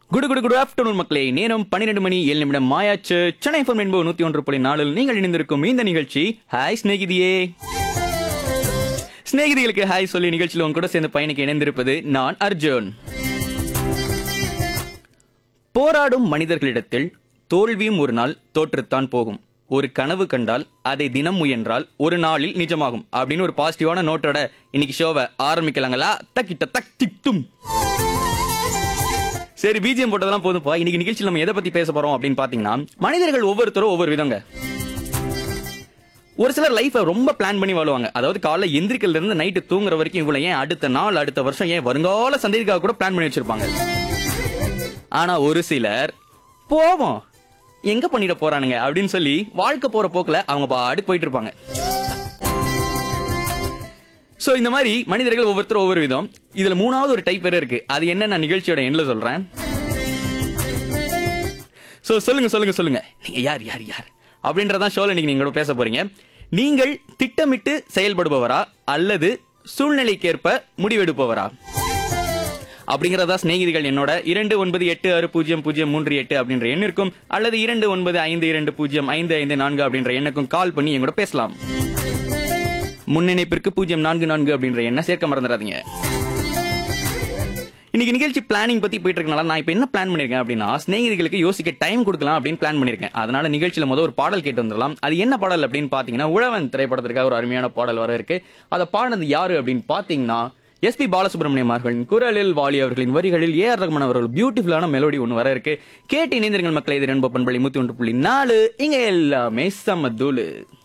குடு குடு குடு ஆஃப்டர்நூன் மக்களே நேரம் பன்னிரெண்டு மணி ஏழு நிமிடம் மாயாச்சு சென்னை எஃப்எம் என்பது நூத்தி ஒன்று புள்ளி நாலில் நீங்கள் இணைந்திருக்கும் இந்த நிகழ்ச்சி ஹாய் ஸ்நேகிதியே ஸ்நேகிதிகளுக்கு ஹாய் சொல்லி நிகழ்ச்சியில் உங்க கூட சேர்ந்து பயணிக்க இணைந்திருப்பது நான் அர்ஜுன் போராடும் மனிதர்களிடத்தில் தோல்வியும் ஒரு நாள் தோற்றுத்தான் போகும் ஒரு கனவு கண்டால் அதை தினம் முயன்றால் ஒரு நாளில் நிஜமாகும் அப்படின்னு ஒரு பாசிட்டிவான நோட்டோட இன்னைக்கு ஷோவை ஆரம்பிக்கலாங்களா தக்கிட்ட தக் திட்டும் சரி பிஜிஎம் போட்டதெல்லாம் போதும்ப்பா இன்னைக்கு நிகழ்ச்சியில் நம்ம எதை பத்தி பேச போறோம் அப்படின்னு பாத்தீங்கன்னா மனிதர்கள் ஒவ்வொருத்தரும் ஒவ்வொரு விதங்க ஒரு சிலர் லைஃபை ரொம்ப பிளான் பண்ணி வாழுவாங்க அதாவது காலைல எந்திரிக்கல இருந்து நைட்டு தூங்குற வரைக்கும் இவ்வளவு ஏன் அடுத்த நாள் அடுத்த வருஷம் ஏன் வருங்கால சந்ததிக்காக கூட பிளான் பண்ணி வச்சிருப்பாங்க ஆனா ஒரு சிலர் போவோம் எங்க பண்ணிட போறானுங்க அப்படின்னு சொல்லி வாழ்க்கை போற போக்குல அவங்க பாடு போயிட்டு இருப்பாங்க சோ இந்த மாதிரி மனிதர்கள் ஒவ்வொருத்தரும் ஒவ்வொரு விதம் இதுல மூணாவது ஒரு டைப் வேற இருக்கு அது என்ன நான் நிகழ்ச்சியோட எண்ட்ல சொல்றேன் சோ சொல்லுங்க சொல்லுங்க சொல்லுங்க நீங்க யார் யார் யார் அப்படின்றதான் ஷோல நீங்க நீங்களோட பேச போறீங்க நீங்கள் திட்டமிட்டு செயல்படுபவரா அல்லது சூழ்நிலைக்கேற்ப முடிவெடுப்பவரா அப்படிங்கறதா சிநேகிதிகள் என்னோட இரண்டு ஒன்பது எட்டு ஆறு பூஜ்ஜியம் பூஜ்ஜியம் மூன்று எட்டு அப்படின்ற எண் இருக்கும் அல்லது இரண்டு ஒன்பது ஐந்து இரண்டு பூஜ்ஜியம் ஐந்து ஐந்து நான்கு அப்படின்ற எண்ணுக்கும் கால் பண்ணி எங்கூட பேசலாம் முன்னிணைப்பிற்கு பூஜ்ஜியம் நான்கு நான்கு அப்படின்ற எண்ணை சேர்க்க மறந்துடாதீங்க இன்னைக்கு நிகழ்ச்சி பிளானிங் பத்தி போயிட்டு இருக்கனால நான் இப்போ என்ன பிளான் பண்ணிருக்கேன் அப்படின்னா சிநேகிதிகளுக்கு யோசிக்க டைம் கொடுக்கலாம் அப்படின்னு பிளான் பண்ணிருக்கேன் அதனால நிகழ்ச்சியில முதல் ஒரு பாடல் கேட்டு வந்துடலாம் அது என்ன பாடல் அப்படின்னு பாத்தீங்கன்னா உழவன் திரைப்படத்திற்காக ஒரு அருமையான பாடல் வர இருக்கு அதை பாடினது யாரு அப்படின்னு பாத்தீங்கன்னா எஸ்பி பாலசுப்ரமணியம் அவர்களின் குரலில் வாலி அவர்களின் வரிகளில் ஏ ஆர் ரகுமான் அவர்கள் பியூட்டிஃபுல்லான மெலோடி ஒன்று வர இருக்கு கேட்டு இணைந்திருங்கள் மக்களை இது ரெண்டு பண்பளி முத்தி ஒன்று புள்ளி நாலு இங்க எல்லாமே சமதூளு